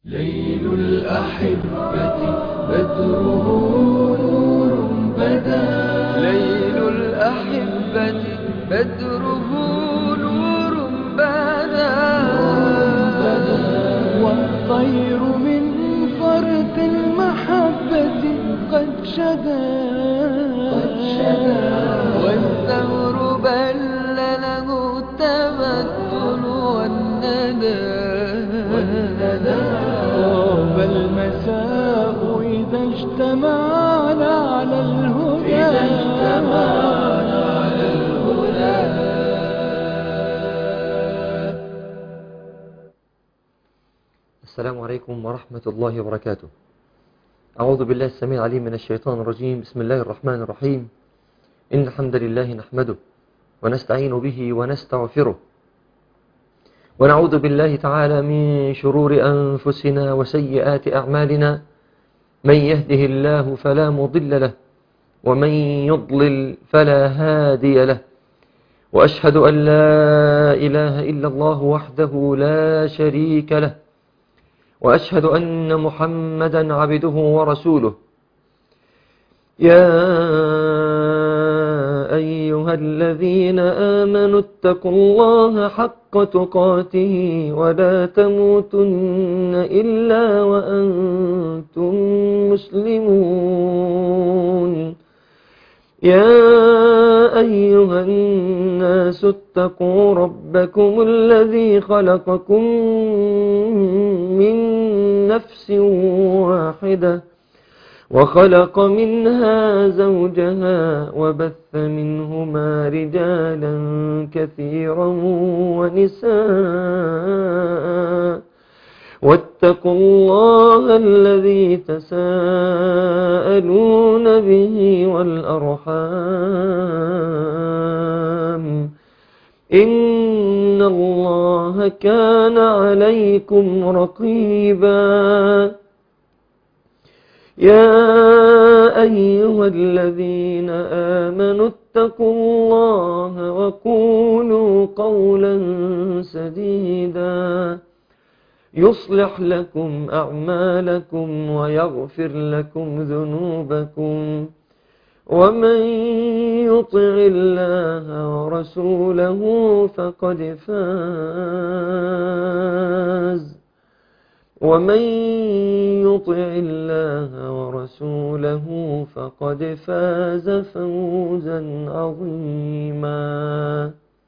ليل الأحبة بدره نور بدا ليل الأحبة بدره نور بدا والطير من فرط المحبة قد شدا والثمر بل له التمثل والندى طاب المساء إذا اجتمعنا على الهدى إذا اجتمعنا على الهدى السلام عليكم ورحمة الله وبركاته أعوذ بالله السميع العليم من الشيطان الرجيم بسم الله الرحمن الرحيم إن الحمد لله نحمده ونستعين به ونستغفره ونعوذ بالله تعالى من شرور أنفسنا وسيئات أعمالنا من يهده الله فلا مضل له ومن يضلل فلا هادي له وأشهد أن لا إله إلا الله وحده لا شريك له وأشهد أن محمدا عبده ورسوله يا أيها الذين آمنوا اتقوا الله حق تقاته ولا تموتن إلا وأنتم مسلمون يا أيها الناس اتقوا ربكم الذي خلقكم من نفس واحدة وخلق منها زوجها وبث منهما رجالا كثيرا ونساء واتقوا الله الذي تساءلون به والأرحام إن الله كان عليكم رقيبا يا أيها الذين آمنوا اتقوا الله وقولوا قولا سديدا يصلح لكم أعمالكم ويغفر لكم ذنوبكم ومن يطع الله ورسوله فقد فاز ومن يطع الله ورسوله فقد فاز فوزا عظيما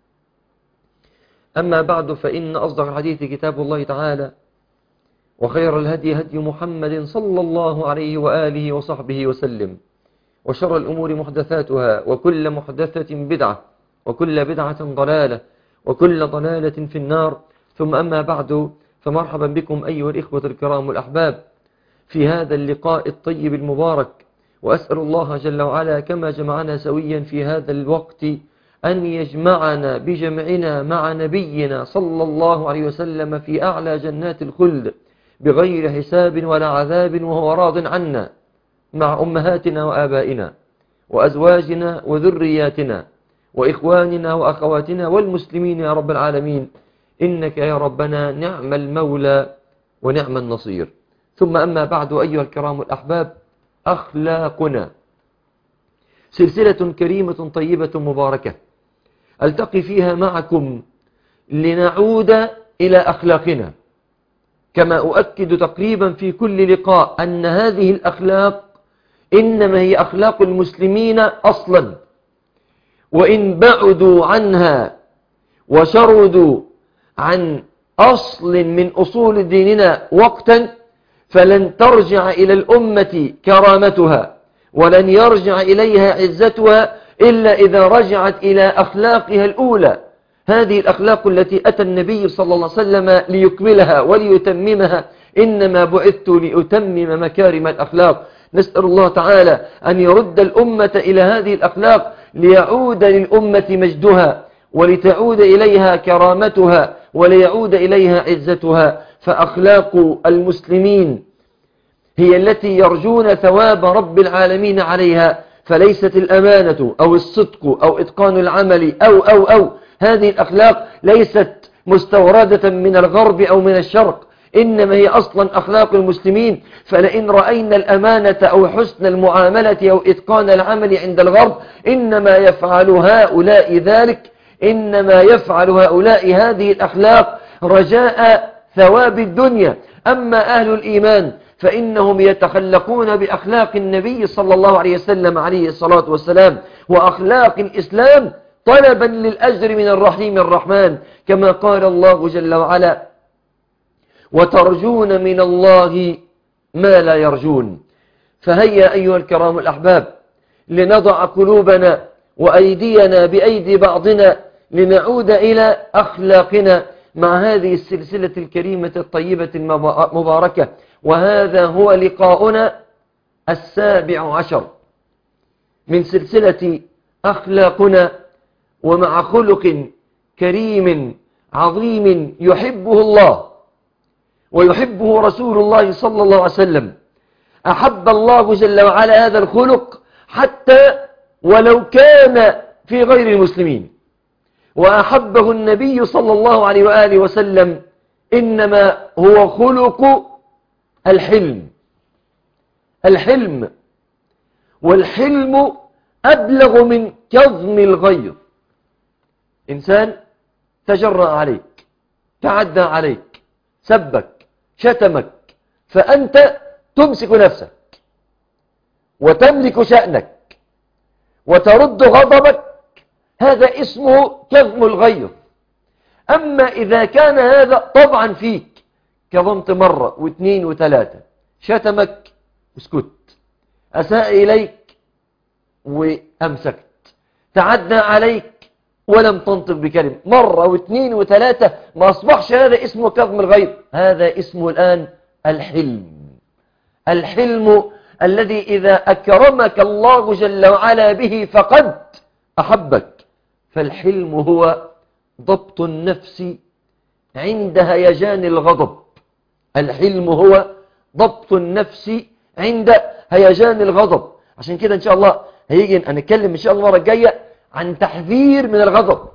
أما بعد فإن أصدق الحديث كتاب الله تعالى وخير الهدي هدي محمد صلى الله عليه وآله وصحبه وسلم وشر الأمور محدثاتها وكل محدثة بدعة وكل بدعة ضلالة وكل ضلالة في النار ثم أما بعد فمرحبا بكم أيها الإخوة الكرام الأحباب في هذا اللقاء الطيب المبارك وأسأل الله جل وعلا كما جمعنا سويا في هذا الوقت أن يجمعنا بجمعنا مع نبينا صلى الله عليه وسلم في أعلى جنات الخلد بغير حساب ولا عذاب وهو راض عنا مع أمهاتنا وآبائنا وأزواجنا وذرياتنا وإخواننا وأخواتنا والمسلمين يا رب العالمين إنك يا ربنا نعم المولى ونعم النصير ثم أما بعد أيها الكرام الأحباب أخلاقنا سلسلة كريمة طيبة مباركة ألتقي فيها معكم لنعود إلى أخلاقنا كما أؤكد تقريبا في كل لقاء أن هذه الأخلاق إنما هي أخلاق المسلمين أصلا وإن بعدوا عنها وشردوا عن أصل من أصول ديننا وقتا فلن ترجع إلى الأمة كرامتها ولن يرجع إليها عزتها إلا إذا رجعت إلى أخلاقها الأولى هذه الأخلاق التي أتى النبي صلى الله عليه وسلم ليكملها وليتممها إنما بعثت لأتمم مكارم الأخلاق نسأل الله تعالى أن يرد الأمة إلى هذه الأخلاق ليعود للأمة مجدها ولتعود إليها كرامتها وليعود إليها عزتها فأخلاق المسلمين هي التي يرجون ثواب رب العالمين عليها فليست الأمانة أو الصدق أو إتقان العمل أو أو أو هذه الأخلاق ليست مستوردة من الغرب أو من الشرق إنما هي أصلا أخلاق المسلمين فلئن رأينا الأمانة أو حسن المعاملة أو إتقان العمل عند الغرب إنما يفعل هؤلاء ذلك إنما يفعل هؤلاء هذه الأخلاق رجاء ثواب الدنيا أما أهل الإيمان فإنهم يتخلقون بأخلاق النبي صلى الله عليه وسلم عليه الصلاة والسلام وأخلاق الإسلام طلبا للأجر من الرحيم الرحمن كما قال الله جل وعلا وترجون من الله ما لا يرجون فهيا أيها الكرام الأحباب لنضع قلوبنا وأيدينا بأيدي بعضنا لنعود إلى أخلاقنا مع هذه السلسلة الكريمة الطيبة المباركة وهذا هو لقاؤنا السابع عشر من سلسلة أخلاقنا ومع خلق كريم عظيم يحبه الله ويحبه رسول الله صلى الله عليه وسلم أحب الله جل وعلا هذا الخلق حتى ولو كان في غير المسلمين وأحبه النبي صلى الله عليه وآله وسلم إنما هو خلق الحلم الحلم والحلم أبلغ من كظم الغيظ إنسان تجرأ عليك تعدى عليك سبك شتمك فأنت تمسك نفسك وتملك شأنك وترد غضبك هذا اسمه كظم الغيظ أما إذا كان هذا طبعا فيك كظمت مرة واثنين وثلاثة شتمك اسكت أساء إليك وأمسكت تعدى عليك ولم تنطق بكلمة مرة واثنين وثلاثة ما أصبحش هذا اسمه كظم الغيظ هذا اسمه الآن الحلم الحلم الذي إذا أكرمك الله جل وعلا به فقد أحبك فالحلم هو ضبط النفس عند هيجان الغضب الحلم هو ضبط النفس عند هيجان الغضب عشان كده إن شاء الله هيجي هنتكلم إن شاء الله المرة الجاية عن تحذير من الغضب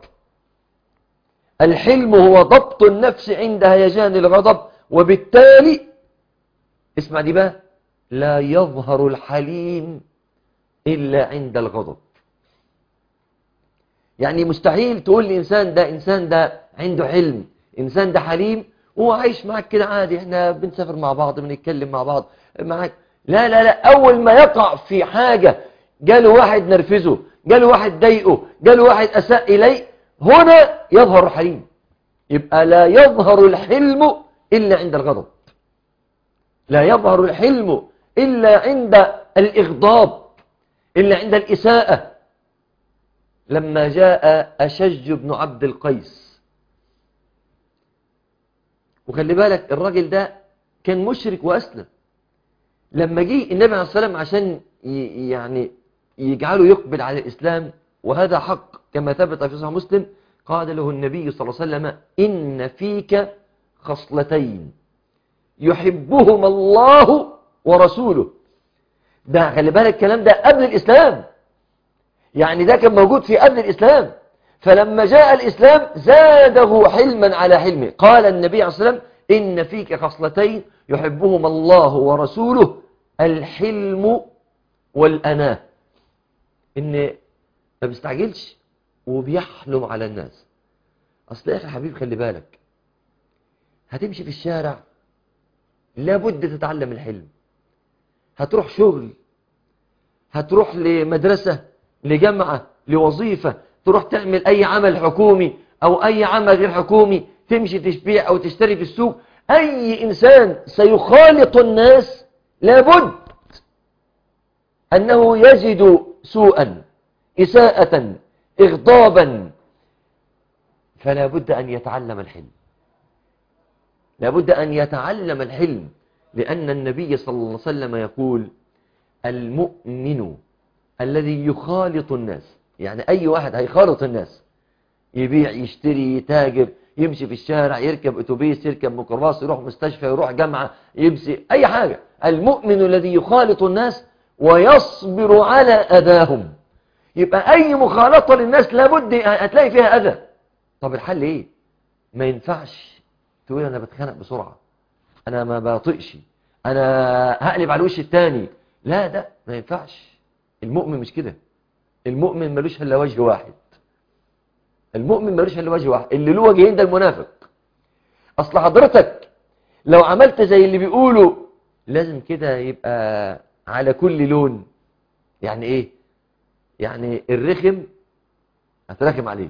الحلم هو ضبط النفس عند هيجان الغضب وبالتالي اسمع دي بقى لا يظهر الحليم إلا عند الغضب يعني مستحيل تقول لإنسان ده إنسان ده عنده حلم إنسان ده حليم وهو عايش معك كده عادي احنا بنسافر مع بعض بنتكلم مع بعض معك لا لا لا أول ما يقع في حاجة جاله واحد نرفزه جاله واحد ضايقه جاله واحد أساء إليه هنا يظهر الحليم يبقى لا يظهر الحلم إلا عند الغضب لا يظهر الحلم إلا عند الإغضاب إلا عند الإساءة لما جاء أشج بن عبد القيس وخلي بالك الراجل ده كان مشرك وأسلم لما جه النبي عليه الصلاة والسلام عشان يعني يجعله يقبل على الإسلام وهذا حق كما ثبت في صحيح مسلم قال له النبي صلى الله عليه وسلم إن فيك خصلتين يحبهما الله ورسوله ده خلي بالك الكلام ده قبل الإسلام يعني ده كان موجود في قبل الإسلام فلما جاء الإسلام زاده حلما على حلمه قال النبي عليه الصلاة والسلام إن فيك خصلتين يحبهما الله ورسوله الحلم والأناه إن ما بيستعجلش وبيحلم على الناس أصل يا أخي حبيب خلي بالك هتمشي في الشارع لابد تتعلم الحلم هتروح شغل هتروح لمدرسة لجامعة لوظيفة تروح تعمل أي عمل حكومي أو أي عمل غير حكومي تمشي تشبيع أو تشتري في السوق أي إنسان سيخالط الناس لابد أنه يجد سوءا إساءة إغضابا فلا بد أن يتعلم الحلم لا بد أن يتعلم الحلم لأن النبي صلى الله عليه وسلم يقول المؤمن الذي يخالط الناس يعني أي واحد هيخالط الناس يبيع يشتري يتاجر يمشي في الشارع يركب اتوبيس يركب ميكروباص يروح مستشفى يروح جامعة يمشي أي حاجة المؤمن الذي يخالط الناس ويصبر على أذاهم يبقى أي مخالطة للناس لابد هتلاقي فيها أذى طب الحل إيه ما ينفعش تقول أنا بتخانق بسرعة انا ما بطقش انا هقلب على الوش التاني لا ده ما ينفعش المؤمن مش كده المؤمن ملوش الا وجه واحد المؤمن ملوش الا وجه واحد اللي له وجهين ده المنافق اصل حضرتك لو عملت زي اللي بيقولوا لازم كده يبقى على كل لون يعني ايه يعني الرخم هترخم عليه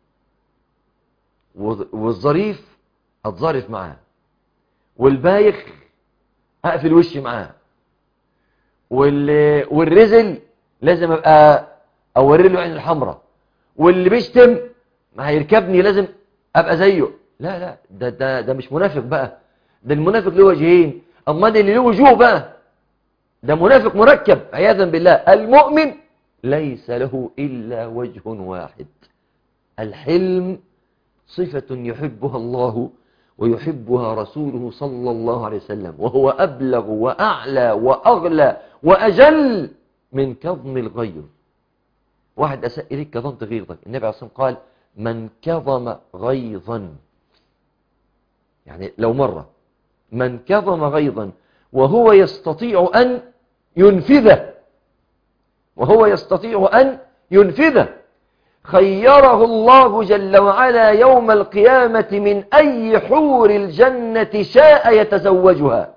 والظ- والظريف هتظرف معاه والبايخ هقفل وشي معاه وال... والرزل لازم ابقى اوري له عين الحمراء واللي بيشتم ما هيركبني لازم ابقى زيه لا لا ده ده ده مش منافق بقى ده المنافق له وجهين اما ده اللي له وجوه بقى ده منافق مركب عياذا بالله المؤمن ليس له الا وجه واحد الحلم صفة يحبها الله ويحبها رسوله صلى الله عليه وسلم وهو أبلغ وأعلى وأغلى وأجل من كظم الغيظ واحد أساء إليك كظمت غيظك النبي عليه الصلاة والسلام قال من كظم غيظا يعني لو مرة من كظم غيظا وهو يستطيع أن ينفذه وهو يستطيع أن ينفذه خيره الله جل وعلا يوم القيامة من أي حور الجنة شاء يتزوجها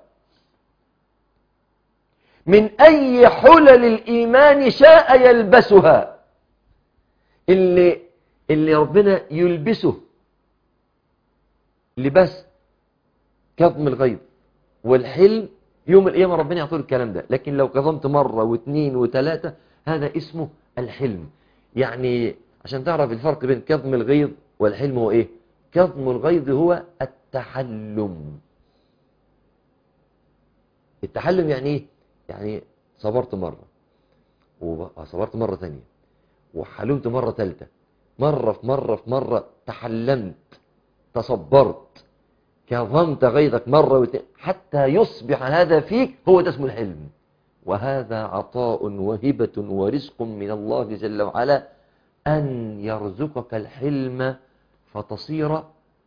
من أي حلل الإيمان شاء يلبسها اللي, اللي ربنا يلبسه لباس كظم الغيظ والحلم يوم القيامة ربنا يعطيه الكلام ده لكن لو كظمت مرة واثنين وثلاثة هذا اسمه الحلم يعني عشان تعرف الفرق بين كظم الغيظ والحلم هو ايه كظم الغيظ هو التحلم التحلم يعني ايه يعني صبرت مرة وصبرت مرة ثانية وحلمت مرة ثالثة مرة في مرة في مرة تحلمت تصبرت كظمت غيظك مرة وثانية حتى يصبح هذا فيك هو ده اسمه الحلم وهذا عطاء وهبة ورزق من الله جل وعلا أن يرزقك الحلم فتصير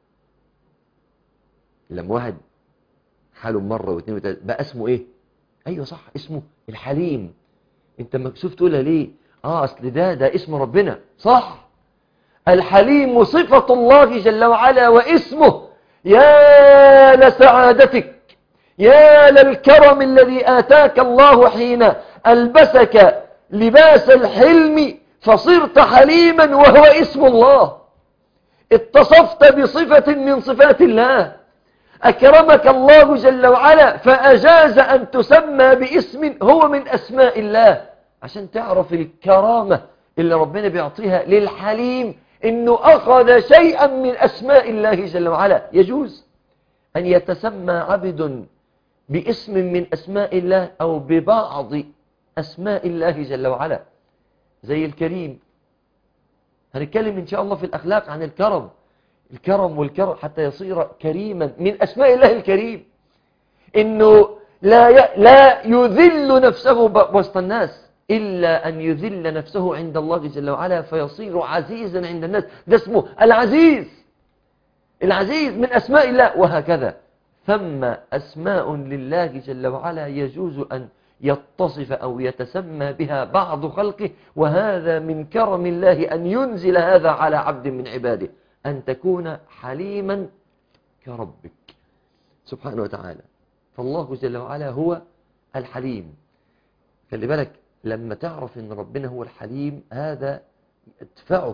لما واحد حلم مرة واثنين وثلاثة بقى اسمه ايه ايوه صح اسمه الحليم انت مكسوف تقولها ليه اه اصل ده ده اسم ربنا صح الحليم صفة الله جل وعلا واسمه يا لسعادتك يا للكرم الذي آتاك الله حين ألبسك لباس الحلم فصرت حليما وهو اسم الله اتصفت بصفة من صفات الله أكرمك الله جل وعلا فأجاز أن تسمى باسم هو من أسماء الله عشان تعرف الكرامة اللي ربنا بيعطيها للحليم إنه أخذ شيئا من أسماء الله جل وعلا يجوز أن يتسمى عبد باسم من أسماء الله أو ببعض أسماء الله جل وعلا زي الكريم هنتكلم إن شاء الله في الأخلاق عن الكرم الكرم والكرم حتى يصير كريما من أسماء الله الكريم إنه لا ي... لا يذل نفسه ب... وسط الناس إلا أن يذل نفسه عند الله جل وعلا فيصير عزيزا عند الناس ده اسمه العزيز العزيز من أسماء الله وهكذا ثم أسماء لله جل وعلا يجوز أن يتصف أو يتسمى بها بعض خلقه وهذا من كرم الله أن ينزل هذا على عبد من عباده أن تكون حليما كربك سبحانه وتعالى فالله جل وعلا هو الحليم خلي بالك لما تعرف ان ربنا هو الحليم هذا يدفعك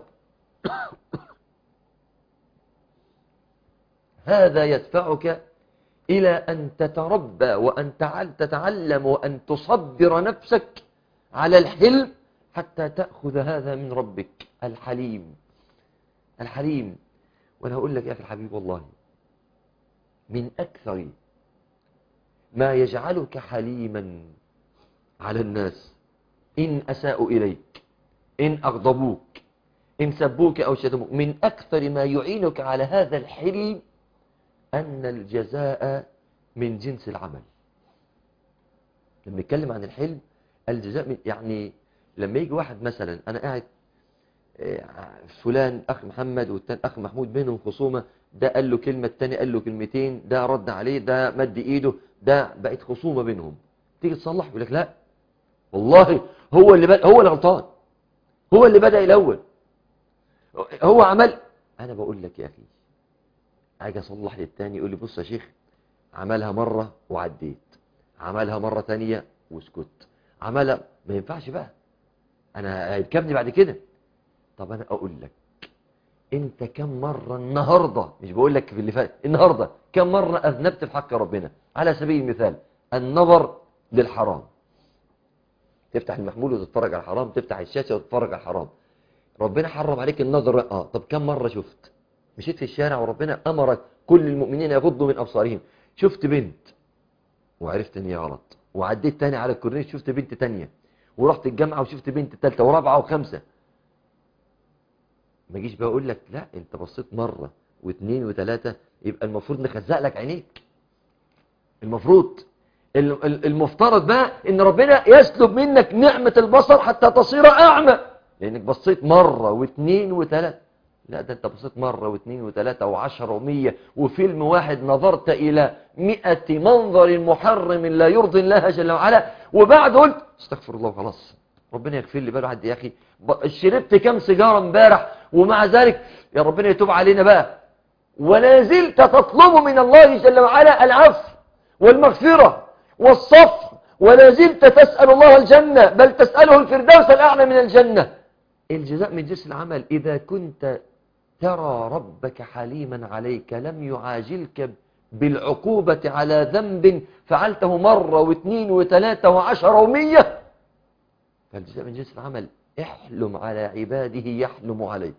هذا يدفعك إلى أن تتربى وأن تتعلم وأن تصبر نفسك على الحلم حتى تأخذ هذا من ربك الحليم الحليم وأنا أقول لك يا أخي الحبيب والله من أكثر ما يجعلك حليما على الناس إن أساءوا إليك إن أغضبوك إن سبوك أو شتموك من أكثر ما يعينك على هذا الحلم أن الجزاء من جنس العمل لما نتكلم عن الحلم الجزاء من يعني لما يجي واحد مثلا أنا قاعد فلان أخ محمد والتاني أخ محمود بينهم خصومة ده قال له كلمة التاني قال له كلمتين ده رد عليه ده مد ايده ده بقت خصومة بينهم تيجي تصلح يقول لك لا والله هو اللي بدأ هو اللي غلطان هو اللي بدأ الأول هو عمل أنا بقول لك يا أخي أجي أصلح للتاني يقول لي بص يا شيخ عملها مرة وعديت عملها مرة تانية وسكت عملها ما ينفعش بقى أنا هيركبني بعد كده طب أنا أقول لك أنت كم مرة النهاردة مش بقول لك في اللي فات النهاردة كم مرة أذنبت في حق ربنا على سبيل المثال النظر للحرام تفتح المحمول وتتفرج على الحرام تفتح الشاشة وتتفرج على الحرام ربنا حرم عليك النظر اه طب كم مرة شفت مشيت في الشارع وربنا أمرك كل المؤمنين يغضوا من أبصارهم شفت بنت وعرفت ان هي غلط وعديت تاني على الكورنيش شفت بنت تانية ورحت الجامعة وشفت بنت تالتة ورابعة وخمسة ما جيش بقى اقول لك لا انت بصيت مرة واثنين وثلاثة يبقى المفروض نخزق لك عينيك المفروض ال- ال- المفترض بقى ان ربنا يسلب منك نعمة البصر حتى تصير اعمى لانك بصيت مرة واثنين وثلاثة لا ده انت بصيت مرة واثنين وثلاثة وعشرة ومية وفيلم واحد نظرت الى مئة منظر محرم لا يرضي الله جل وعلا وبعد قلت استغفر الله خلاص ربنا يغفر لي بقى واحد يا اخي ب- شربت كام سيجارة امبارح ومع ذلك يا ربنا يتوب علينا بقى ولا زلت تطلب من الله جل وعلا العفو والمغفرة والصفح ولا زلت تسأل الله الجنة بل تسأله الفردوس الأعلى من الجنة الجزاء من جنس العمل إذا كنت ترى ربك حليما عليك لم يعاجلك بالعقوبة على ذنب فعلته مرة واثنين وثلاثة وعشرة ومية فالجزاء من جنس العمل احلم على عباده يحلم عليك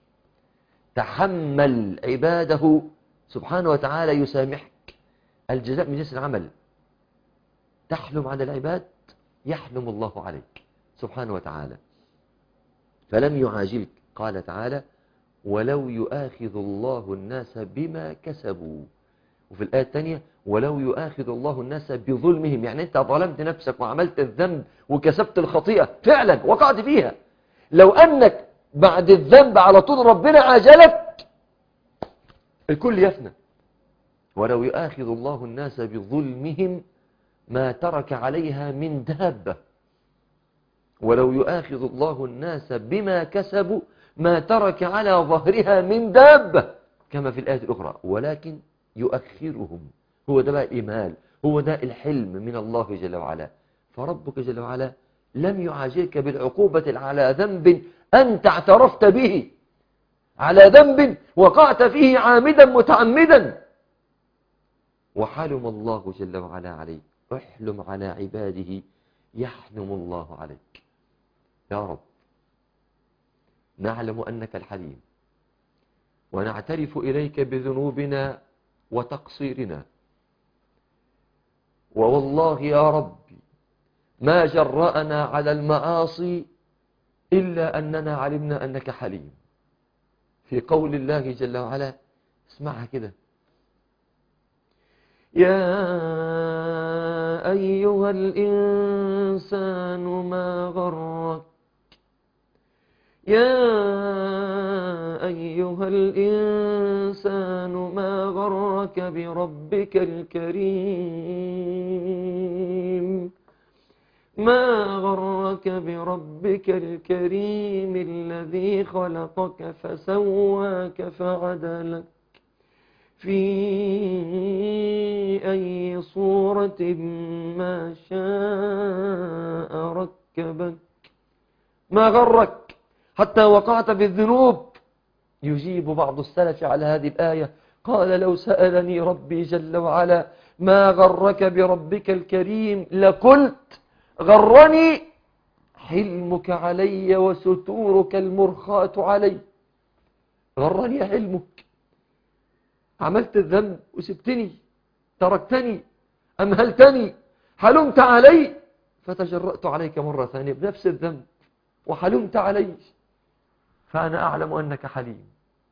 تحمل عباده سبحانه وتعالى يسامحك الجزاء من جنس العمل تحلم على العباد يحلم الله عليك سبحانه وتعالى فلم يعاجلك قال تعالى ولو يؤاخذ الله الناس بما كسبوا وفي الآية الثانية ولو يؤاخذ الله الناس بظلمهم يعني أنت ظلمت نفسك وعملت الذنب وكسبت الخطيئة فعلا وقعت فيها لو أنك بعد الذنب على طول ربنا عاجلك الكل يفنى ولو يؤاخذ الله الناس بظلمهم ما ترك عليها من دابة ولو يؤاخذ الله الناس بما كسبوا ما ترك على ظهرها من دابة كما في الآية الأخرى ولكن يؤخرهم هو ده بقى الإمهال هو ده الحلم من الله جل وعلا فربك جل وعلا لم يعاجلك بالعقوبة على ذنب أنت اعترفت به على ذنب وقعت فيه عامدا متعمدا وحلم الله جل وعلا عليك احلم على عباده يحلم الله عليك يا رب نعلم أنك الحليم ونعترف إليك بذنوبنا وتقصيرنا ووالله يا ربي ما جرأنا على المعاصي إلا أننا علمنا أنك حليم في قول الله جل وعلا اسمعها كده يا أيها الإنسان ما غرك يا أيها الإنسان ما غرك بربك الكريم ما غرك بربك الكريم الذي خلقك فسواك فعدلك في أي صورة ما شاء ركبك ما غرك حتى وقعت في الذنوب يجيب بعض السلف على هذه الآية قال لو سألني ربي جل وعلا ما غرك بربك الكريم لقلت غرني حلمك علي وستورك المرخاة علي غرني حلمك عملت الذنب وسبتني تركتني أمهلتني حلمت علي فتجرأت عليك مرة ثانية بنفس الذنب وحلمت علي فأنا أعلم أنك حليم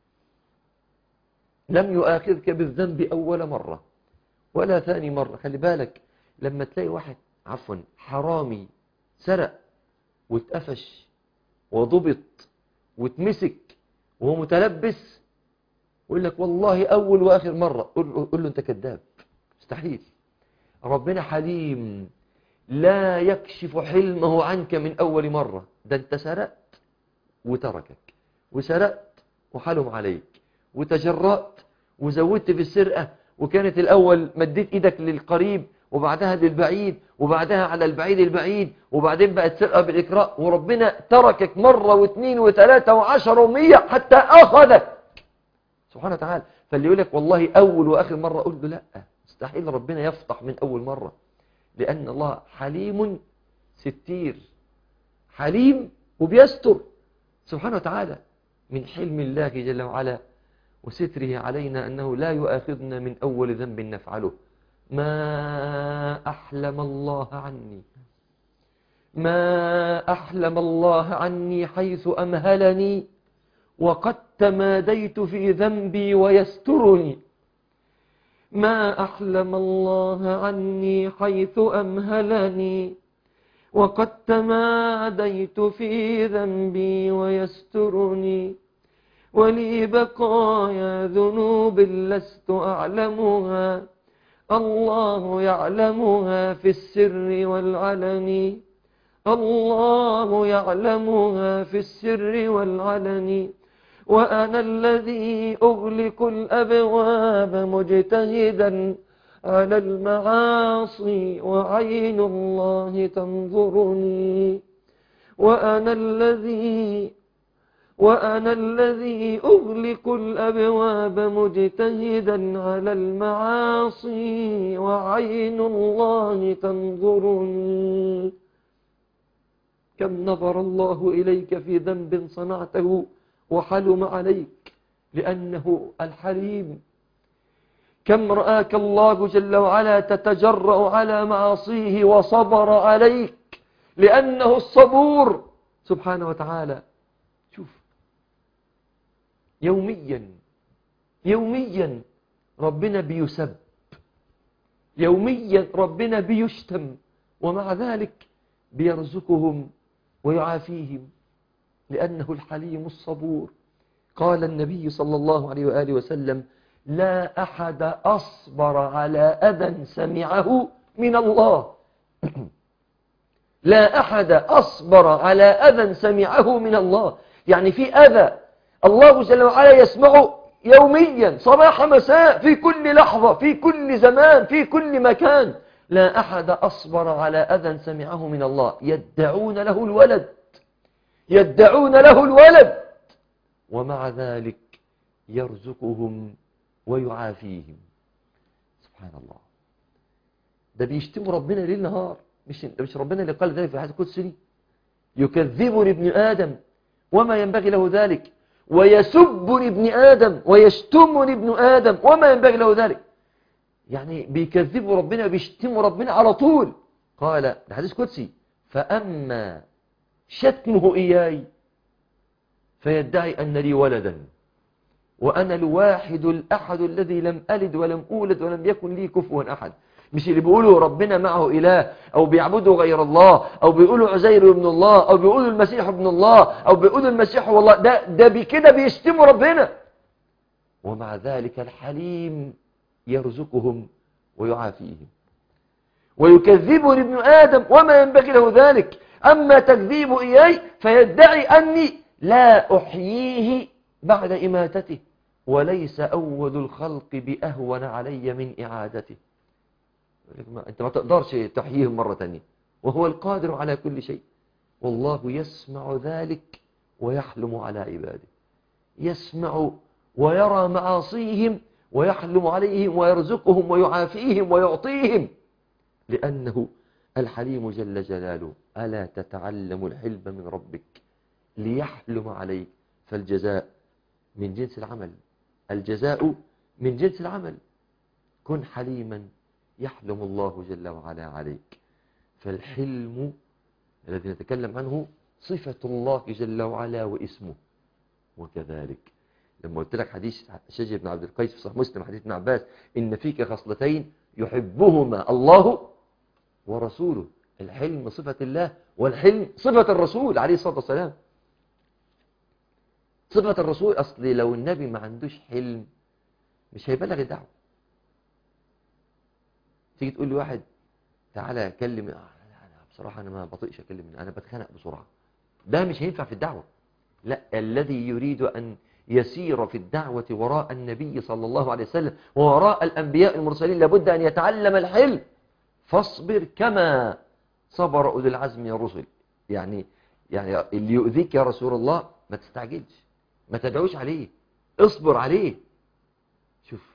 لم يؤاخذك بالذنب أول مرة ولا ثاني مرة خلي بالك لما تلاقي واحد عفوا حرامي سرق واتقفش وضبط واتمسك وهو متلبس ويقول لك والله أول وآخر مرة قول له, قول له أنت كذاب مستحيل ربنا حليم لا يكشف حلمه عنك من أول مرة ده أنت سرقت وتركك وسرقت وحلم عليك وتجرأت وزودت في السرقة وكانت الأول مديت إيدك للقريب وبعدها للبعيد وبعدها على البعيد البعيد وبعدين بقت سرقة بالإكراء وربنا تركك مرة واثنين وثلاثة وعشرة ومية حتى أخذك سبحانه وتعالى فاللي يقول لك والله أول وآخر مرة قل له لا مستحيل ربنا يفتح من أول مرة لأن الله حليم ستير حليم وبيستر سبحانه وتعالى من حلم الله جل وعلا وستره علينا أنه لا يؤاخذنا من أول ذنب نفعله ما أحلم الله عني ما أحلم الله عني حيث أمهلني وقد تماديت في ذنبي ويسترني ما أحلم الله عني حيث أمهلني وقد تماديت في ذنبي ويسترني ولي بقايا ذنوب لست أعلمها الله يعلمها في السر والعلن الله يعلمها في السر والعلن وأنا الذي أغلق الأبواب مجتهدا على المعاصي وعين الله تنظرني وأنا الذي وأنا الذي أغلق الأبواب مجتهدا على المعاصي وعين الله تنظرني كم نظر الله إليك في ذنب صنعته وحلم عليك لأنه الحليم كم رآك الله جل وعلا تتجرأ على معاصيه وصبر عليك لأنه الصبور سبحانه وتعالى شوف يوميا يوميا ربنا بيسب يوميا ربنا بيشتم ومع ذلك بيرزقهم ويعافيهم لأنه الحليم الصبور قال النبي صلى الله عليه وآله وسلم لا أحد أصبر على أذى سمعه من الله لا أحد أصبر على أذى سمعه من الله يعني في أذى الله جل وعلا يسمعه يوميا صباح مساء في كل لحظة في كل زمان في كل مكان لا أحد أصبر على أذى سمعه من الله يدعون له الولد يدعون له الولد ومع ذلك يرزقهم ويعافيهم سبحان الله ده بيشتموا ربنا ليل نهار مش مش ربنا اللي قال ذلك في الحديث القدسي يكذبني ابن آدم وما ينبغي له ذلك ويسبني ابن آدم ويشتمني ابن آدم وما ينبغي له ذلك يعني بيكذبوا ربنا بيشتموا ربنا على طول قال ده حديث قدسي فأما شتمه إياي فيدعي أن لي ولدا وأنا الواحد الأحد الذي لم ألد ولم أولد ولم يكن لي كفوا أحد مش اللي بيقولوا ربنا معه إله أو بيعبدوا غير الله أو بيقولوا عزير ابن الله أو بيقولوا المسيح ابن الله أو بيقولوا المسيح هو الله ده, ده بكده بيشتموا ربنا ومع ذلك الحليم يرزقهم ويعافيهم ويكذبني ابن آدم وما ينبغي له ذلك أما تكذيب إياي فيدعي أني لا أحييه بعد إماتته وليس أول الخلق بأهون علي من إعادته أنت ما تقدرش تحييهم مرة تانية وهو القادر على كل شيء والله يسمع ذلك ويحلم على عباده يسمع ويرى معاصيهم ويحلم عليهم ويرزقهم ويعافيهم ويعطيهم لأنه الحليم جل جلاله ألا تتعلم الحلم من ربك ليحلم عليك فالجزاء من جنس العمل الجزاء من جنس العمل كن حليما يحلم الله جل وعلا عليك فالحلم الذي نتكلم عنه صفة الله جل وعلا واسمه وكذلك لما قلت لك حديث شجر بن عبد القيس في صحيح مسلم حديث ابن عباس إن فيك خصلتين يحبهما الله ورسوله الحلم صفة الله والحلم صفة الرسول عليه الصلاة والسلام صفة الرسول أصل لو النبي ما عندوش حلم مش هيبلغ الدعوة تيجي تقول لي واحد تعالى كلم آه، لا، أنا بصراحة أنا ما بطيقش أكلم أنا بتخانق بسرعة ده مش هينفع في الدعوة لا الذي يريد أن يسير في الدعوة وراء النبي صلى الله عليه وسلم ووراء الأنبياء المرسلين لابد أن يتعلم الحلم فاصبر كما صبر أولي العزم يا رسل يعني يعني اللي يؤذيك يا رسول الله ما تستعجلش ما تدعوش عليه اصبر عليه شوف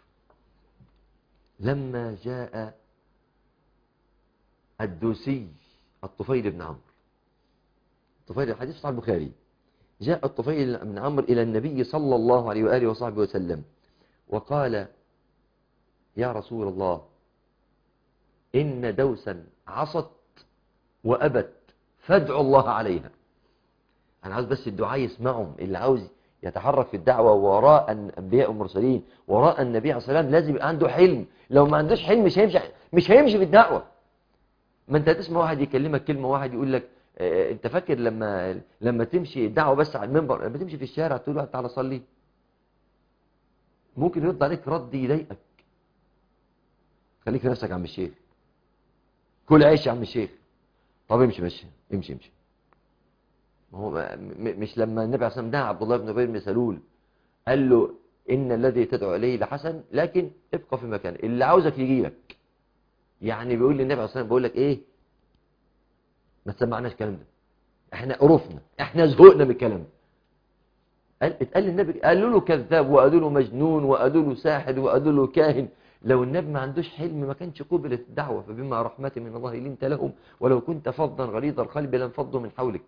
لما جاء الدوسي الطفيل بن عمرو الطفيل الحديث صحيح البخاري جاء الطفيل بن عمرو إلى النبي صلى الله عليه وآله وصحبه وسلم وقال يا رسول الله إن دوسا عصت وأبت فادعوا الله عليها أنا عاوز بس الدعاء يسمعهم اللي عاوز يتحرك في الدعوة وراء الأنبياء والمرسلين وراء النبي عليه الصلاة والسلام لازم يبقى عنده حلم لو ما عندوش حلم مش هيمشي مش هيمشي في الدعوة ما انت تسمع واحد يكلمك كلمة واحد يقول لك اه انت فاكر لما لما تمشي الدعوة بس على المنبر لما تمشي في الشارع تقول له تعالى صلي ممكن يرد عليك رد يضايقك خليك في نفسك يا عم الشيخ كل عيش يا عم الشيخ طب امشي ماشي امشي امشي ما هو م- مش لما النبي عليه الصلاه والسلام دعا عبد الله بن ابي بن سلول قال له ان الذي تدعو اليه لحسن لكن ابقى في مكانك اللي عاوزك يجي لك يعني بيقول للنبي عليه الصلاه والسلام بيقول لك ايه ما تسمعناش الكلام ده احنا قرفنا احنا زهقنا من الكلام ده قال اتقال للنبي قالوا له كذاب وقالوا له مجنون وقالوا له ساحر وقالوا له كاهن لو النبي ما عندوش حلم ما كانش قبلت الدعوة فبما رحمة من الله لنت لهم ولو كنت فظا غليظ القلب لانفضوا من حولك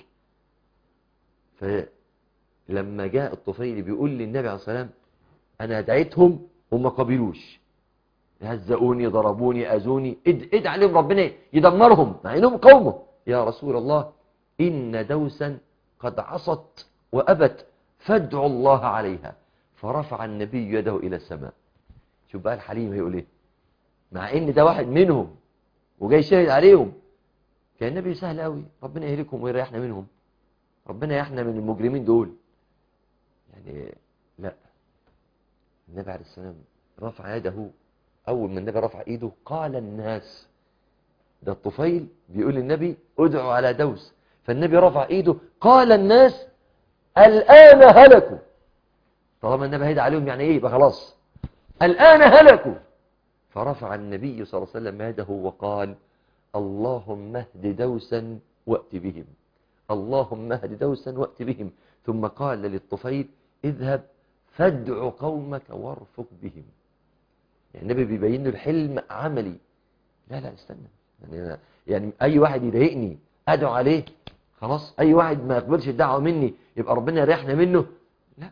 فلما جاء الطفيل بيقول للنبي عليه الصلاة والسلام أنا دعيتهم وما قبلوش هزقوني ضربوني أذوني اد اد عليهم ربنا يدمرهم مع انهم قومه يا رسول الله إن دوسا قد عصت وأبت فادعوا الله عليها فرفع النبي يده إلى السماء شوف بقى الحليم هيقول ايه مع ان ده واحد منهم وجاي شاهد عليهم كان النبي سهل قوي ربنا يهلكهم ويريحنا منهم ربنا يحنا من المجرمين دول يعني لا النبي عليه السلام رفع يده اول ما النبي رفع ايده قال الناس ده الطفيل بيقول للنبي ادعوا على دوس فالنبي رفع ايده قال الناس الان هلكوا طالما النبي هيدعي عليهم يعني ايه يبقى خلاص الآن هلكوا فرفع النبي صلى الله عليه وسلم يده وقال اللهم اهد دوسا وأت بهم اللهم اهد دوسا وأت بهم ثم قال للطفيل اذهب فادع قومك وارفق بهم يعني النبي بيبين له الحلم عملي لا لا استنى يعني, أنا يعني أي واحد يضايقني أدعو عليه خلاص أي واحد ما يقبلش الدعوة مني يبقى ربنا يريحنا منه لا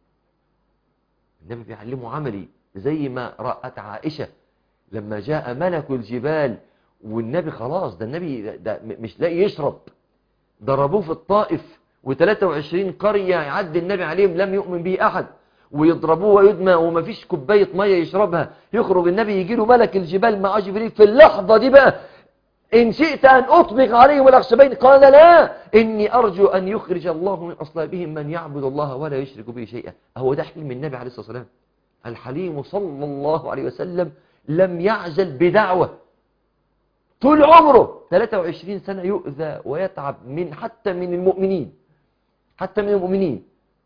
النبي بيعلمه عملي زي ما رأت عائشة لما جاء ملك الجبال والنبي خلاص ده النبي ده, ده مش لاقي يشرب ضربوه في الطائف و23 قرية يعدي النبي عليهم لم يؤمن به أحد ويضربوه ويدمى ومفيش كوباية مية يشربها يخرج النبي يجي له ملك الجبال مع جبريل في اللحظة دي بقى إن شئت أن أطبق عليهم الأخشبين قال لا إني أرجو أن يخرج الله من أصلابهم من يعبد الله ولا يشرك به شيئا هو ده حلم النبي عليه الصلاة والسلام الحليم صلى الله عليه وسلم لم يعجل بدعوة طول عمره 23 سنة يؤذى ويتعب من حتى من المؤمنين حتى من المؤمنين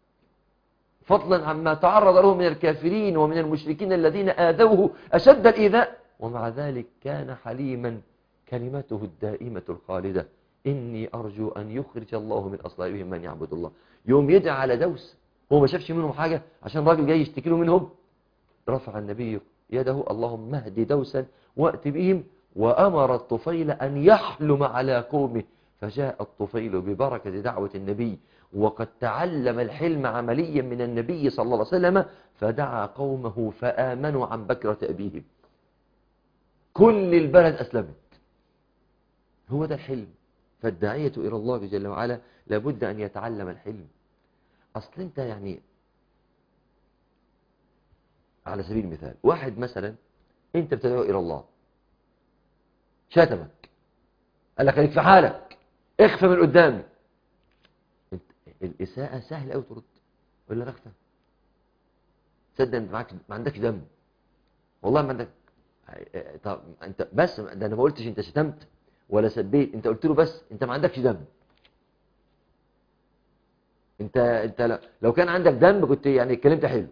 فضلا عما تعرض له من الكافرين ومن المشركين الذين آذوه أشد الإيذاء ومع ذلك كان حليما كلمته الدائمة الخالدة إني أرجو أن يخرج الله من أصلابهم من يعبد الله يوم يدعى على دوس هو ما شافش منهم حاجة عشان راجل جاي يشتكي له منهم رفع النبي يده اللهم اهد دوسا وأت بهم وأمر الطفيل أن يحلم على قومه فجاء الطفيل ببركة دعوة النبي وقد تعلم الحلم عمليا من النبي صلى الله عليه وسلم فدعا قومه فآمنوا عن بكرة أبيهم كل البلد أسلمت هو ده الحلم فالداعية إلى الله جل وعلا لابد أن يتعلم الحلم أصل أنت يعني على سبيل المثال واحد مثلا أنت بتدعو إلى الله شتمك قال لك خليك في حالك اخفى من قدامي انت الإساءة سهل أوي ترد ولا رخفة تصدق انت معك ما عندكش دم والله ما عندك طب انت بس ده انا ما قلتش انت شتمت ولا سبيت انت قلت له بس انت ما عندكش دم انت انت ل- لو كان عندك دم كنت يعني اتكلمت حلو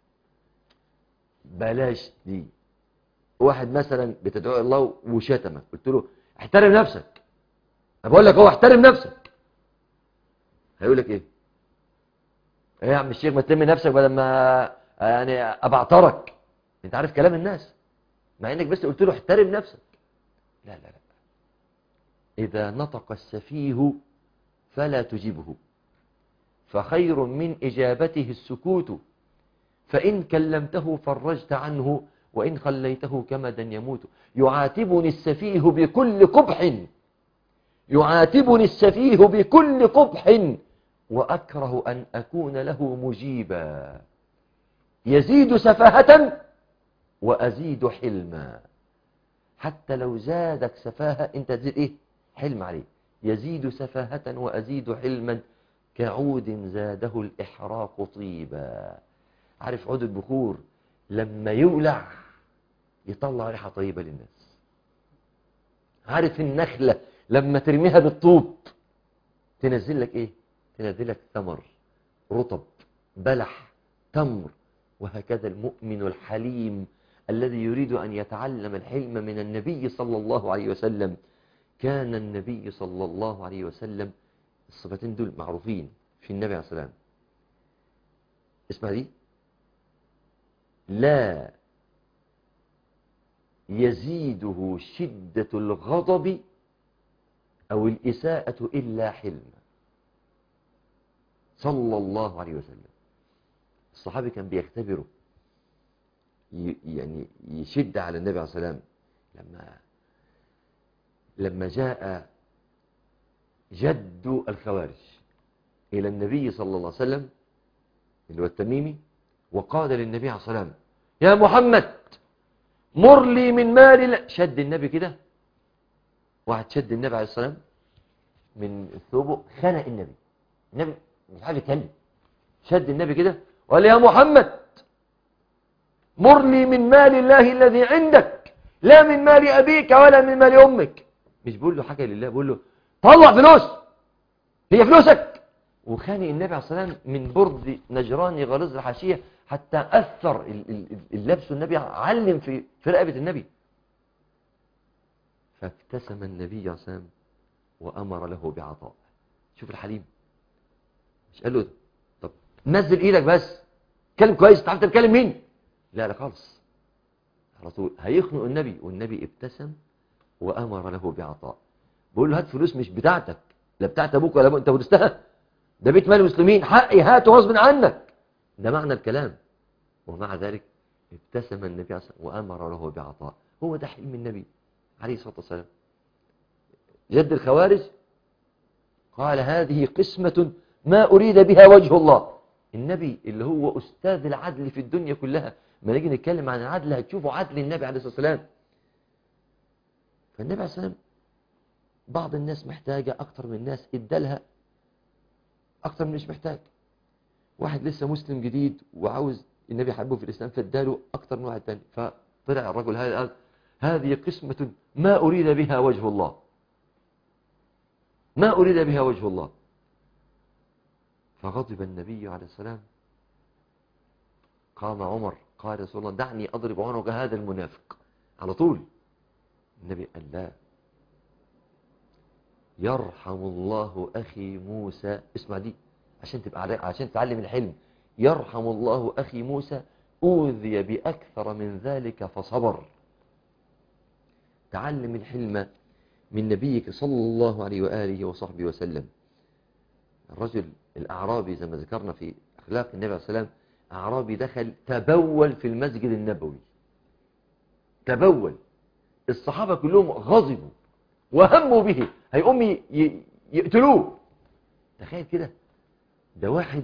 بلاش دي واحد مثلا بتدعو الله وشتمك قلت له احترم نفسك انا بقول لك هو احترم نفسك هيقول لك ايه ايه يا عم الشيخ ما تلم نفسك بدل ما يعني ابعترك انت عارف كلام الناس مع انك بس قلت له احترم نفسك لا لا لا اذا نطق السفيه فلا تجبه فخير من اجابته السكوت فان كلمته فرجت عنه وان خليته كمدا يموت يعاتبني السفيه بكل قبح يعاتبني السفيه بكل قبح وأكره أن أكون له مجيبا يزيد سفاهة وأزيد حلما حتى لو زادك سفاهة أنت تزيد إيه حلم عليه يزيد سفاهة وأزيد حلما كعود زاده الإحراق طيبا عارف عود البخور لما يولع يطلع ريحة طيبة للناس عارف النخلة لما ترميها بالطوب تنزل لك ايه تنزل لك ثمر رطب بلح تمر وهكذا المؤمن الحليم الذي يريد أن يتعلم الحلم من النبي صلى الله عليه وسلم كان النبي صلى الله عليه وسلم الصفتين دول معروفين في النبي عليه السلام اسمع دي لا يزيده شدة الغضب أو الإساءة إلا حلما صلى الله عليه وسلم الصحابي كان بيختبره ي- يعني يشد على النبي عليه الصلاة والسلام لما لما جاء جد الخوارج إلى النبي صلى الله عليه وسلم اللي هو التميمي وقال للنبي عليه الصلاة والسلام يا محمد مر لي من مال الله شد النبي كده واحد شد النبي عليه الصلاة والسلام من ثوبه خنق النبي النبي مش عارف يتكلم شد النبي كده وقال يا محمد مر لي من مال الله الذي عندك لا من مال أبيك ولا من مال أمك مش بقول له حاجة لله بقول له طلع فلوس هي فلوسك وخانق النبي عليه الصلاة والسلام من برد نجراني غليظ الحاشية حتى أثر ال- ال- اللبس النبي علم في في رقبة النبي فابتسم النبي عليه الصلاة والسلام وأمر له بعطاء شوف الحليم مش قال له طب نزل ايدك بس اتكلم كويس تعرف تتكلم مين لا لا خالص على طول هيخنق النبي والنبي ابتسم وامر له بعطاء بقول له هات فلوس مش بتاعتك لا بتاعت ابوك ولا أبوك. انت ورثتها ده بيت مال المسلمين حقي هاته غصب عنك ده معنى الكلام ومع ذلك ابتسم النبي عليه الصلاة والسلام وامر له بعطاء هو ده حلم النبي عليه الصلاه والسلام جد الخوارج قال هذه قسمة ما أريد بها وجه الله النبي اللي هو أستاذ العدل في الدنيا كلها ما نيجي نتكلم عن العدل هتشوفوا عدل النبي عليه الصلاة والسلام فالنبي عليه الصلاة والسلام بعض الناس محتاجة أكتر من الناس ادالها أكتر من مش محتاج واحد لسه مسلم جديد وعاوز النبي حبه في الإسلام فاداله أكتر من واحد تاني فطلع الرجل هذا قال هذه قسمة ما أريد بها وجه الله ما أريد بها وجه الله فغضب النبي عليه السلام قام عمر قال يا رسول الله دعني أضرب عنق هذا المنافق على طول النبي قال لا يرحم الله أخي موسى اسمع دي عشان تبقى علي- عشان تتعلم الحلم يرحم الله أخي موسى أوذي بأكثر من ذلك فصبر تعلم الحلم من نبيك صلى الله عليه وآله وصحبه وسلم الرجل الأعرابي زي ما ذكرنا في أخلاق النبي عليه السلام أعرابي دخل تبول في المسجد النبوي تبول الصحابة كلهم غضبوا وهموا به هيقوم ي- ي- يقتلوه تخيل كده ده واحد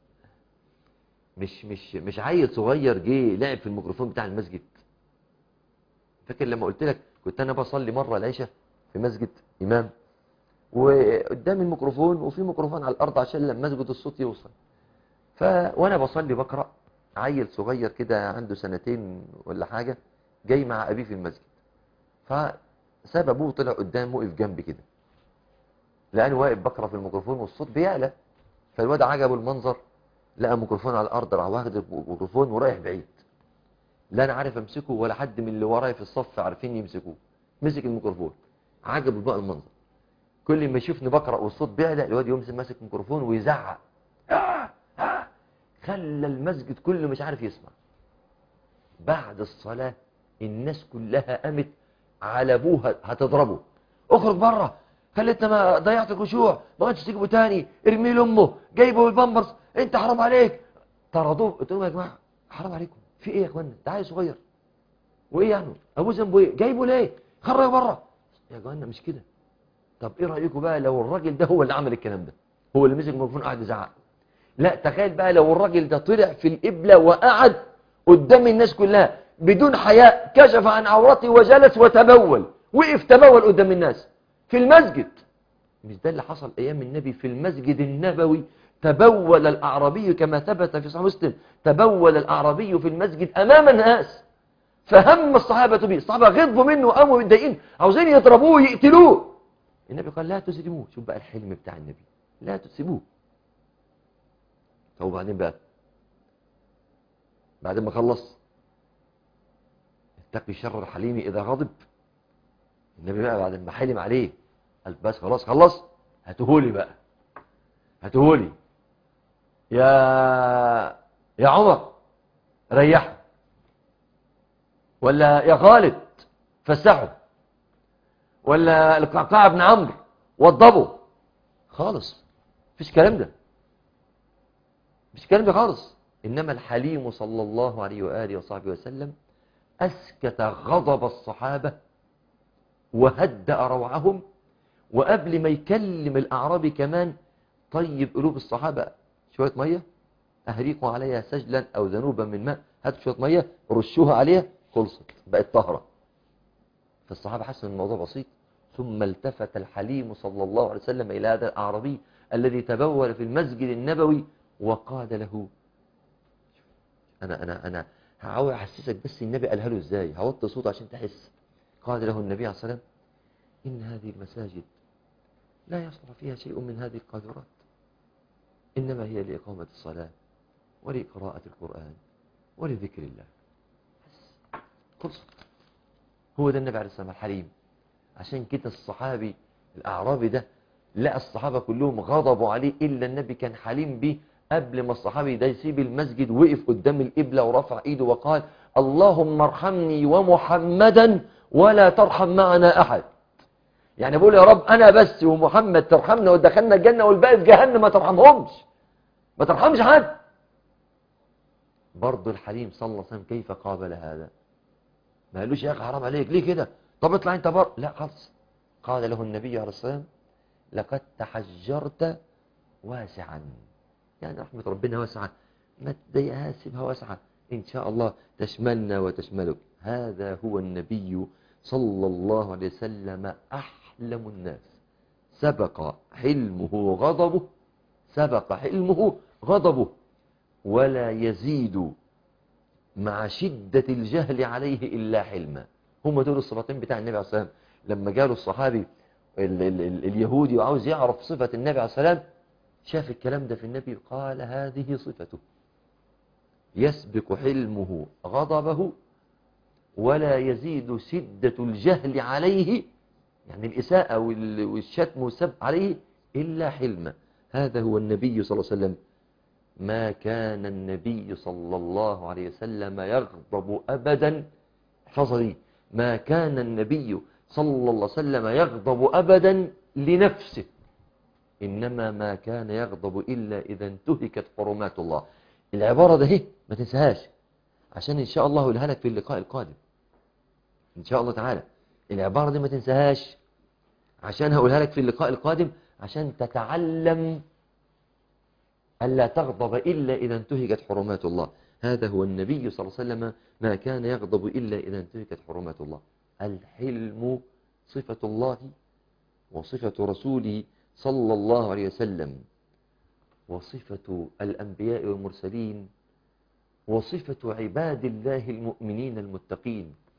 مش مش مش عيل صغير جه لعب في الميكروفون بتاع المسجد فاكر لما قلت لك كنت انا بصلي مره العشاء في مسجد امام وقدام الميكروفون وفي ميكروفون على الارض عشان لما مسجد الصوت يوصل ف وانا بصلي بقرا عيل صغير كده عنده سنتين ولا حاجه جاي مع أبيه في المسجد فساب أبوه طلع قدام وقف جنبي كده لأني واقف بقرا في الميكروفون والصوت بيعلى فالواد عجبه المنظر لقى ميكروفون على الأرض راح واخد الميكروفون ورايح بعيد لا أنا عارف أمسكه ولا حد من اللي ورايا في الصف عارفين يمسكوه مسك الميكروفون عجبه بقى المنظر كل ما يشوفني بقرا والصوت بيعلى الواد يمسك ماسك ميكروفون ويزعق آه آه خلى المسجد كله مش عارف يسمع بعد الصلاة الناس كلها قامت على ابوها هتضربه اخرج بره خليتنا ما ضيعت الخشوع ما قلتش تجيبه تاني ارميه لامه جايبه بالبامبرز انت حرام عليك طردوه قلت لهم يا جماعه حرام عليكم في ايه يا اخوانا ده عيل صغير وايه يعني ابوه ذنبه ايه جايبه ليه خرجه بره يا اخوانا مش كده طب ايه رايكم بقى لو الراجل ده هو اللي عمل الكلام ده هو اللي مسك الميكروفون قاعد يزعق لا تخيل بقى لو الراجل ده طلع في القبلة وقعد قدام الناس كلها بدون حياء كشف عن عورته وجلس وتبول وقف تبول قدام الناس في المسجد مش ده اللي حصل ايام النبي في المسجد النبوي تبول الاعرابي كما ثبت في صحيح مسلم تبول الاعرابي في المسجد امام الناس فهم الصحابة به الصحابة غضبوا منه وقاموا متضايقين عاوزين يضربوه ويقتلوه النبي قال لا تسلموه شوف بقى الحلم بتاع النبي لا تسيبوه طب وبعدين بقى بعد ما خلص اتقي شر الحليم اذا غضب النبي بقى بعد ما حلم عليه قال بس خلاص خلص هاتهولي بقى هاتهولي يا يا عمر ريحه ولا يا خالد فسحه ولا القعقاع بن عمرو وضبه خالص مفيش كلام ده مش الكلام ده خالص إنما الحليم صلى الله عليه وآله وصحبه وسلم أسكت غضب الصحابة وهدأ روعهم وقبل ما يكلم الأعرابي كمان طيب قلوب الصحابة شوية مية أهريقوا عليها سجلا أو ذنوبا من ماء هاتوا شوية مية رشوها عليها خلصت بقت طهرة فالصحابة حسوا ان الموضوع بسيط ثم التفت الحليم صلى الله عليه وسلم إلى هذا الأعرابي الذي تبول في المسجد النبوي وقال له أنا أنا أنا هحاول أحسسك بس النبي قالها له إزاي هوطي صوته عشان تحس قال له النبي عليه الصلاة والسلام إن هذه المساجد لا يصلح فيها شيء من هذه القاذورات إنما هي لإقامة الصلاة ولقراءة القرآن ولذكر الله بس خلصت هو ده النبي عليه الصلاة والسلام الحليم عشان كده الصحابي الأعرابي ده لقى الصحابة كلهم غضبوا عليه إلا النبي كان حليم به قبل ما الصحابي ده يسيب المسجد وقف قدام القبلة ورفع ايده وقال اللهم ارحمني ومحمدا ولا ترحم معنا أحد يعني بقول يا رب أنا بس ومحمد ترحمنا ودخلنا الجنة والباقي في جهنم ما ترحمهمش ما ترحمش حد برضه الحليم صلى الله عليه وسلم كيف قابل هذا ما قالوش يا أخي حرام عليك ليه كده طب اطلع انت بر لا خلص قال له النبي عليه الصلاة والسلام لقد تحجرت واسعا يعني رحمة ربنا واسعة ما تضيقها سيبها واسعة إن شاء الله تشملنا وتشملك هذا هو النبي صلى الله عليه وسلم أحلم الناس سبق حلمه غضبه سبق حلمه غضبه ولا يزيد مع شدة الجهل عليه إلا حلما هم دول الصفتين بتاع النبي عليه الصلاة والسلام لما جاله الصحابي ال ال ال اليهودي وعاوز يعرف صفة النبي عليه الصلاة والسلام شاف الكلام ده في النبي قال هذه صفته يسبق حلمه غضبه ولا يزيد شدة الجهل عليه يعني الإساءة والشتم والسب عليه إلا حلما هذا هو النبي صلى الله عليه وسلم ما كان النبي صلى الله عليه وسلم يغضب أبدا احفظها دي ما كان النبي صلى الله عليه وسلم يغضب أبدا لنفسه إنما ما كان يغضب إلا إذا انتهكت حرمات الله العبارة ده هي ما تنساهاش عشان إن شاء الله أقولها لك في اللقاء القادم إن شاء الله تعالى العبارة دي ما تنساهاش عشان هقولها لك في اللقاء القادم عشان تتعلم ألا تغضب إلا إذا انتهكت حرمات الله هذا هو النبي صلى الله عليه وسلم ما كان يغضب إلا إذا انتهكت حرمات الله الحلم صفة الله وصفة رسوله صلى الله عليه وسلم وصفة الأنبياء والمرسلين وصفة عباد الله المؤمنين المتقين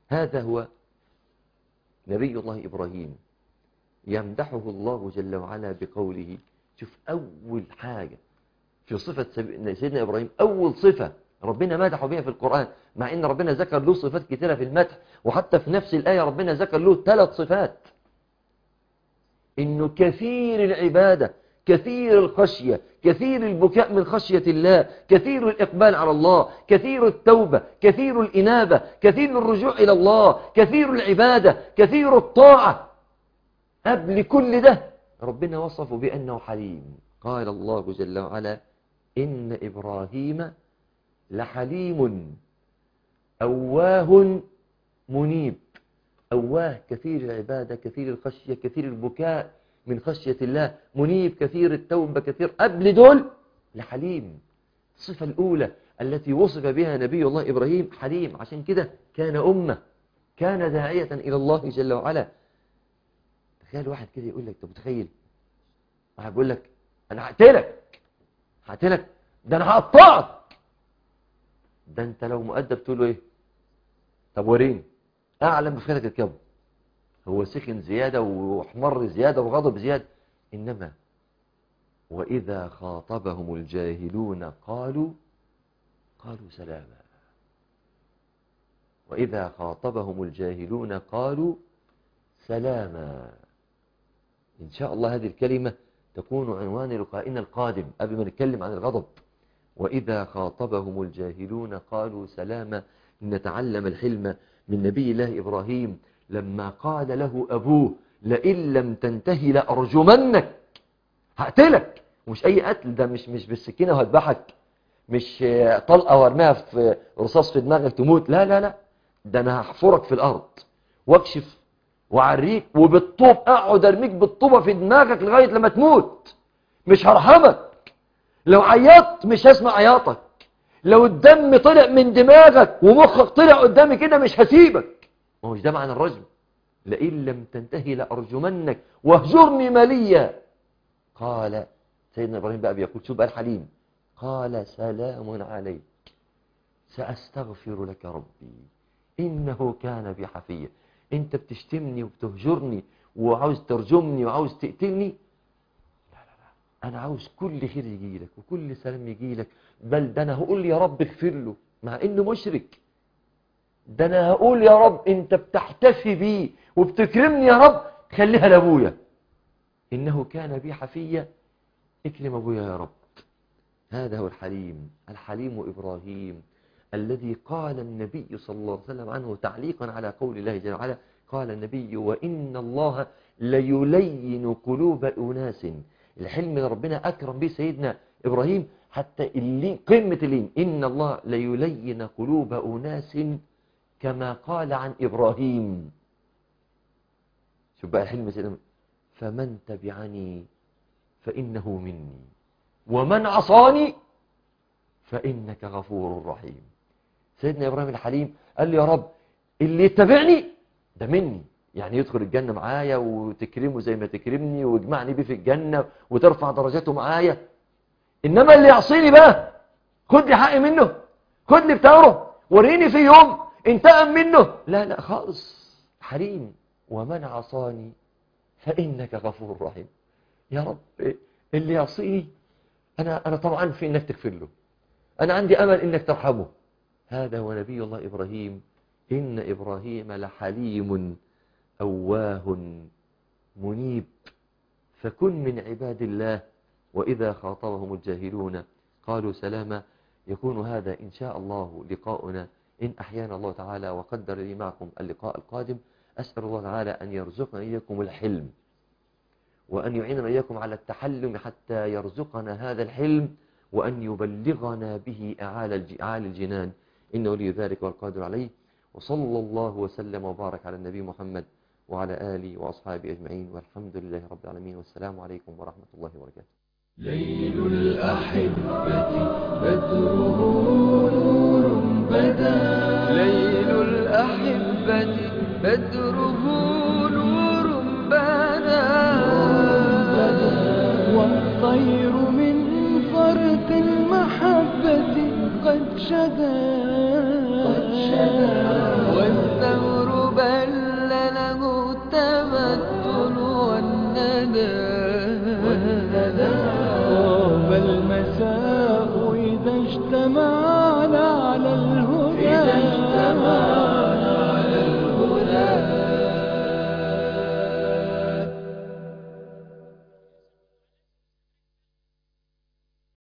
هذا هو نبي الله إبراهيم يمدحه الله جل وعلا بقوله شوف أول حاجة في صفة سيدنا إبراهيم أول صفة ربنا مدحه بها في القرآن مع إن ربنا ذكر له صفات كثيرة في المدح وحتى في نفس الآية ربنا ذكر له ثلاث صفات إنه كثير العبادة كثير الخشية كثير البكاء من خشية الله كثير الإقبال على الله كثير التوبة كثير الإنابة كثير الرجوع إلى الله كثير العبادة كثير الطاعة قبل كل ده ربنا وصفه بأنه حليم قال الله جل وعلا إن إبراهيم لحليم أواه منيب أواه كثير العبادة كثير الخشية كثير البكاء من خشية الله منيب كثير التوبة كثير قبل دول لحليم الصفة الأولى التي وصف بها نبي الله إبراهيم حليم عشان كده كان أمة كان داعية إلى الله جل وعلا تخيل واحد كده يقول لك طب متخيل واحد بيقول لك أنا هقتلك هقتلك ده أنا هقطعك ده أنت لو مؤدب تقول له إيه طب وريني أعلم بفخرك الكبر هو سخن زيادة وحمر زيادة وغضب زيادة إنما وإذا خاطبهم الجاهلون قالوا قالوا سلاما وإذا خاطبهم الجاهلون قالوا سلاما إن شاء الله هذه الكلمة تكون عنوان لقائنا القادم قبل ما نتكلم عن الغضب وإذا خاطبهم الجاهلون قالوا سلاما نتعلم الحلم من نبي الله إبراهيم لما قال له أبوه لئن لم تنتهي لأرجمنك هقتلك ومش أي قتل ده مش مش بالسكينة وهذبحك مش طلقة وارميها في رصاص في دماغك تموت لا لا لا ده أنا هحفرك في الأرض واكشف وعريك وبالطوب أقعد أرميك بالطوبة في دماغك لغاية لما تموت مش هرحمك لو عيطت مش هسمع عياطك لو الدم طلع من دماغك ومخك طلع قدامي كده مش هسيبك ما هوش ده معنى الرجم لئن لم تنتهي لأرجمنك واهجرني مليا قال سيدنا إبراهيم بقى بيقول شو بقى الحليم قال سلام عليك سأستغفر لك ربي إنه كان بي حفيا أنت بتشتمني وبتهجرني وعاوز ترجمني وعاوز تقتلني لا لا لا أنا عاوز كل خير يجي لك وكل سلام يجي لك بل ده أنا هقول يا رب اغفر له مع إنه مشرك ده أنا هقول يا رب أنت بتحتفي بيه وبتكرمني يا رب خليها لأبويا إنه كان بي حفيا اكرم أبويا يا رب هذا هو الحليم الحليم إبراهيم الذي قال النبي صلى الله عليه وسلم عنه تعليقا على قول الله جل وعلا قال النبي وإن الله ليلين قلوب أناس الحلم اللي ربنا أكرم به سيدنا إبراهيم حتى اللين قمة اللين إن الله ليلين قلوب أناس كما قال عن إبراهيم شوف بقى الحلم سيدنا فمن تبعني فإنه مني ومن عصاني فإنك غفور رحيم سيدنا إبراهيم الحليم قال لي يا رب اللي يتبعني ده مني يعني يدخل الجنة معايا وتكرمه زي ما تكرمني ويجمعني بيه في الجنة وترفع درجاته معايا إنما اللي يعصيني بقى خد لي حقي منه خد لي بتاعه وريني في يوم انتقم منه لا لا خالص حريم ومن عصاني فإنك غفور رحيم يا رب اللي يعصيني أنا, أنا طبعا في إنك تغفر له أنا عندي أمل إنك ترحمه هذا هو نبي الله إبراهيم إن إبراهيم لحليم أواه منيب فكن من عباد الله وإذا خاطبهم الجاهلون قالوا سلاما يكون هذا إن شاء الله لقاؤنا إن أحيانا الله تعالى وقدر لي معكم اللقاء القادم أسأل الله تعالى أن يرزقنا إياكم الحلم وأن يعيننا إياكم على التحلم حتى يرزقنا هذا الحلم وأن يبلغنا به أعالي الجنان إنه ولي ذلك والقادر عليه وصلى الله وسلم وبارك على النبي محمد وعلى آله وأصحابه أجمعين والحمد لله رب العالمين والسلام عليكم ورحمة الله وبركاته ليل الأحبة بدره نور بدا ليل الأحبة بدره نور بدا والطير من فرط المحبة قد شدا والثور والمساء إذا اجتمعا